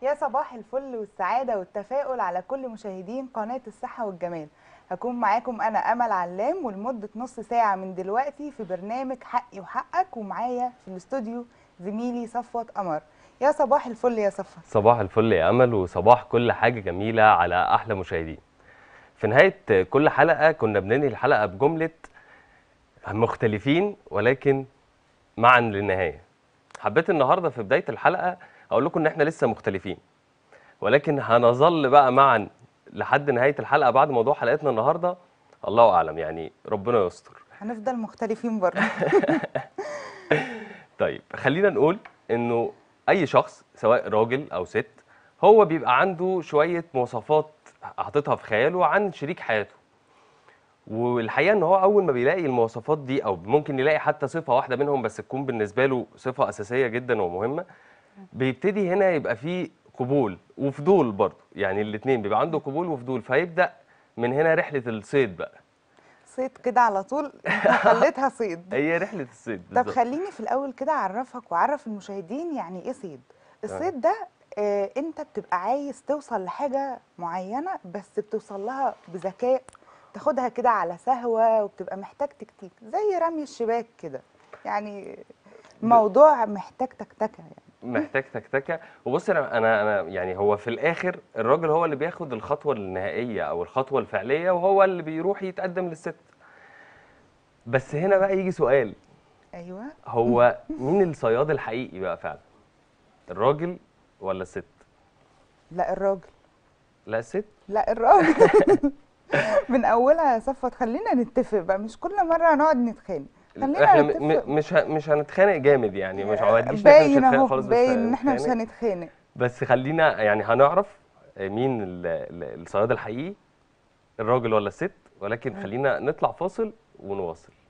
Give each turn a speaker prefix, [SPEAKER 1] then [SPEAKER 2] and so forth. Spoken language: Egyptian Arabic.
[SPEAKER 1] يا صباح الفل والسعادة والتفاؤل على كل مشاهدين قناة الصحة والجمال هكون معاكم أنا أمل علام ولمدة نص ساعة من دلوقتي في برنامج حقي وحقك ومعايا في الاستوديو زميلي صفوت قمر يا صباح الفل يا صفوت
[SPEAKER 2] صباح الفل يا امل وصباح كل حاجه جميله على احلى مشاهدين في نهايه كل حلقه كنا بننهي الحلقه بجمله مختلفين ولكن معا للنهايه حبيت النهارده في بدايه الحلقه اقول لكم ان احنا لسه مختلفين ولكن هنظل بقى معا لحد نهايه الحلقه بعد موضوع حلقتنا النهارده الله اعلم يعني ربنا يستر
[SPEAKER 1] هنفضل مختلفين برضه
[SPEAKER 2] طيب خلينا نقول انه اي شخص سواء راجل او ست هو بيبقى عنده شويه مواصفات حاططها في خياله عن شريك حياته والحقيقه ان هو اول ما بيلاقي المواصفات دي او ممكن يلاقي حتى صفه واحده منهم بس تكون بالنسبه له صفه اساسيه جدا ومهمه بيبتدي هنا يبقى فيه قبول وفضول برضه يعني الاثنين بيبقى عنده قبول وفضول فيبدا من هنا رحله الصيد بقى
[SPEAKER 1] صيد كده على طول انت خليتها صيد
[SPEAKER 2] هي رحله الصيد
[SPEAKER 1] طب
[SPEAKER 2] بالظبط.
[SPEAKER 1] خليني في الاول كده اعرفك واعرف المشاهدين يعني ايه صيد الصيد ده آه انت بتبقى عايز توصل لحاجه معينه بس بتوصل لها بذكاء تاخدها كده على سهوه وبتبقى محتاج تكتيك زي رمي الشباك كده يعني موضوع محتاج تكتكه يعني
[SPEAKER 2] محتاج تكتكه وبص انا انا انا يعني هو في الاخر الراجل هو اللي بياخد الخطوه النهائيه او الخطوه الفعليه وهو اللي بيروح يتقدم للست بس هنا بقى يجي سؤال
[SPEAKER 1] ايوه
[SPEAKER 2] هو مين الصياد الحقيقي بقى فعلا الراجل ولا الست
[SPEAKER 1] لا الراجل
[SPEAKER 2] لا الست
[SPEAKER 1] لا الراجل من اولها يا صفوت خلينا نتفق بقى مش كل مره نقعد نتخانق خلينا
[SPEAKER 2] احنا م-
[SPEAKER 1] نتفق
[SPEAKER 2] م- مش ه- مش هنتخانق جامد يعني مش عوديش إن إحنا مش
[SPEAKER 1] باين
[SPEAKER 2] هنتخانق
[SPEAKER 1] اهو
[SPEAKER 2] خالص بس
[SPEAKER 1] باين ان احنا مش
[SPEAKER 2] هنتخانق.
[SPEAKER 1] هنتخانق
[SPEAKER 2] بس خلينا يعني هنعرف مين ال- ال- الصياد الحقيقي الراجل ولا الست ولكن خلينا نطلع فاصل ونواصل